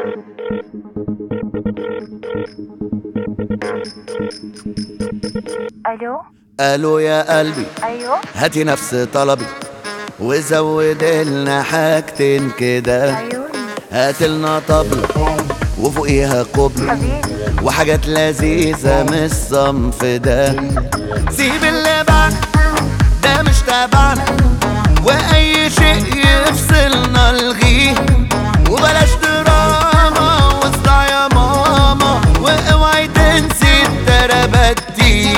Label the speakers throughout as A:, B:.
A: الو
B: قالوا يا قلبي
A: ايوه
B: هاتي نفس طلبي وزود لنا حاجتين كده
A: عيوني
B: هاتلنا طبلة وفوقيها قبلة
A: حبيبي
B: وحاجات لذيذة من الصنف ده سيب اللي بعنا ده مش تبعنا واي شيء يفصلنا الغيه وبلاش دراما واصدع يا ماما واوعي تنسي التربات دي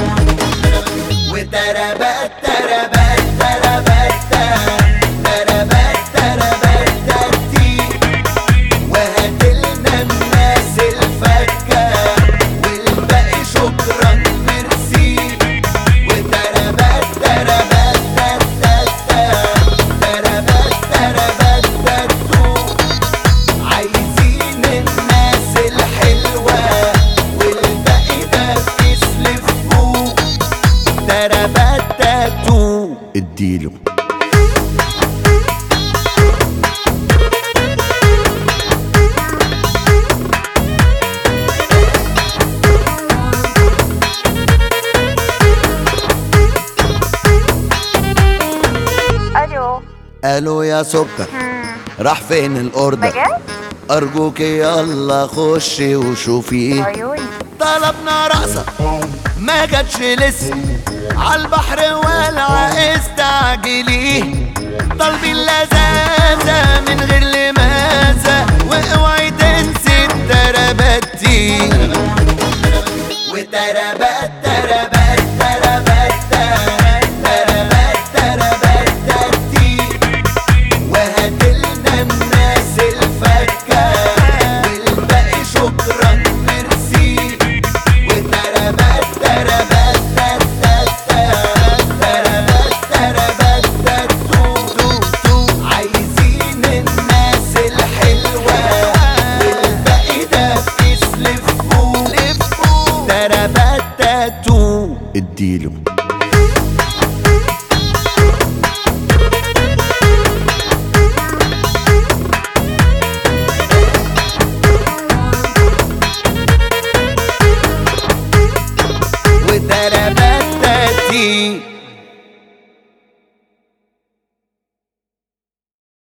B: وتربات تربات تربات تربات تربات ترتي وهاتلنا الناس الفكة والباقي شكرا ميرسي وتربات تربات تربات تربات تربات ترتو عايزين الناس الحلوة والباقي ده يسلف فوق تربات تاتو اديله
A: الو
B: قالوا يا سكر راح فين الاوردر
A: بجد
B: ارجوك يلا خشي وشوفيه
A: عيوني
B: طلبنا رقصة ما جاتش لسه عالبحر والع استعجليه طالبين لذاذة من غير لمازة واوعي تنسي التربات دي وتربات تربات تربات تربات تربات ترتي وهاتلنا الناس الفكة والباقي شكرا ميرسي وتربات تربات تربات تربات تربات ترتو عايزين الناس الحلوة والباقي ده يسلف فوق تربات تاتو اديله